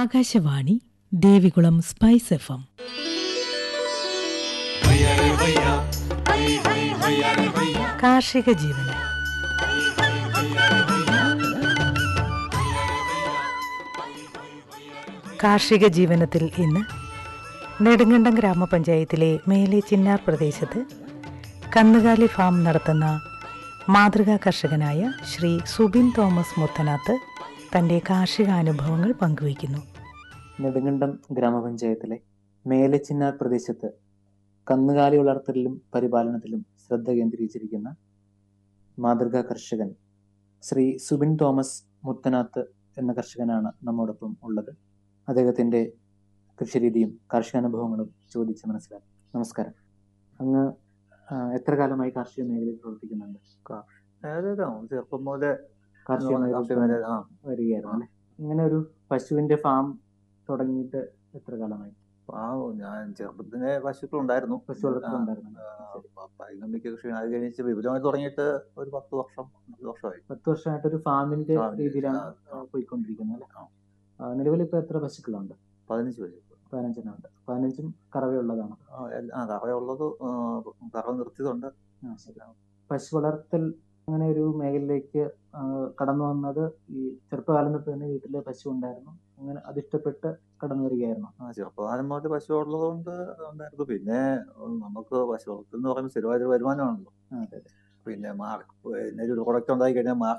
Akashvani Devikulam spice F M കാർഷിക ജീവനം കാർഷിക ജീവനത്തിൽ ഇന്ന് നെടുങ്കണ്ടം ഗ്രാമപഞ്ചായത്തിലെ മേലെ ചിന്നാർ പ്രദേശത്ത് കന്നുകാലി ഫാം നടത്തുന്ന മാതൃകാ കർഷകനായ ശ്രീ സുബിൻ തോമസ് മുത്തനാത്ത് തന്റെ കാർഷിക അനുഭവങ്ങൾ പങ്കുവയ്ക്കുന്നു നെടുങ്കണ്ടം ഗ്രാമപഞ്ചായത്തിലെ മേലച്ചിന്നാർ പ്രദേശത്ത് കന്നുകാലി വളർത്തലിലും പരിപാലനത്തിലും ശ്രദ്ധ കേന്ദ്രീകരിച്ചിരിക്കുന്ന മാതൃകാ കർഷകൻ ശ്രീ സുബിൻ തോമസ് മുത്തനാത്ത് എന്ന കർഷകനാണ് നമ്മോടൊപ്പം ഉള്ളത് അദ്ദേഹത്തിന്റെ കൃഷിരീതിയും കാർഷികാനുഭവങ്ങളും ചോദിച്ച് മനസ്സിലാക്കി നമസ്കാരം അങ്ങ് ആ, എത്ര കാലമായി കാർഷിക മേഖലയിൽ പ്രവർത്തിക്കുന്നുണ്ട് അതായത് ചെറുപ്പം മുതലേ കാർഷിക കാർഷിക മേഖലയിൽ മേഖല- ആ. വരികയായിരുന്നു അല്ലേ ഇങ്ങനെ ഒരു പശുവിന്റെ ഫാം തുടങ്ങിയിട്ട് എത്ര കാലമായി ആ ഞാൻ ചെറുപ്പത്തിലെ പശുക്കൾ ഉണ്ടായിരുന്നു പശു വളർത്തലുണ്ടായിരുന്നു പൈകമ്പിക്ക് കൃഷി അത് കഴിഞ്ഞിട്ട് വിപുലമായി തുടങ്ങിയിട്ട് ഒരു പത്ത് വർഷം പത്ത് വർഷമായി പത്ത് വർഷമായിട്ട് ഒരു ഫാമിന്റെ ആ, രീതിയിലാണ് ആ, ആ. പോയിക്കൊണ്ടിരിക്കുന്നത് അല്ലേ ആ. ആ, നിലവിൽ ഇപ്പൊ എത്ര പശുക്കളുണ്ട് പതിനഞ്ച് പശുക്കൾ പതിനഞ്ചെണ്ണം ഉണ്ട് പതിനഞ്ചും കറവയുള്ളതാണ് ആ, എല്ല- ആ കറയുള്ളത് കറ നിർത്തിയതുണ്ട് ആ, ശരി. പശു വളർത്തൽ അങ്ങനെ ഒരു മേഖലയിലേക്ക് ആ, കടന്നു വന്നത് ഈ ചെറുപ്പകാലം തൊട്ട് തന്നെ വീട്ടില് പശു ഉണ്ടായിരുന്നു അങ്ങനെ അതിഷ്ടപ്പെട്ട് കടന്നു വരികയായിരുന്നു ആ ചെറുപ്പകാലം മുതൽ പശു ഉള്ളത് കൊണ്ട് ഉണ്ടായിരുന്നു പിന്നെ ഉം, നമുക്ക് പശു വളർത്തൽ എന്ന് പറയുമ്പോൾ സ്ഥിരമായൊരു വരുമാനമാണല്ലോ അതെ അതെ പിന്നെ മാർക്ക് പിന്നെ ഒരു പ്രൊഡക്റ്റ് ഉണ്ടായി കഴിഞ്ഞാൽ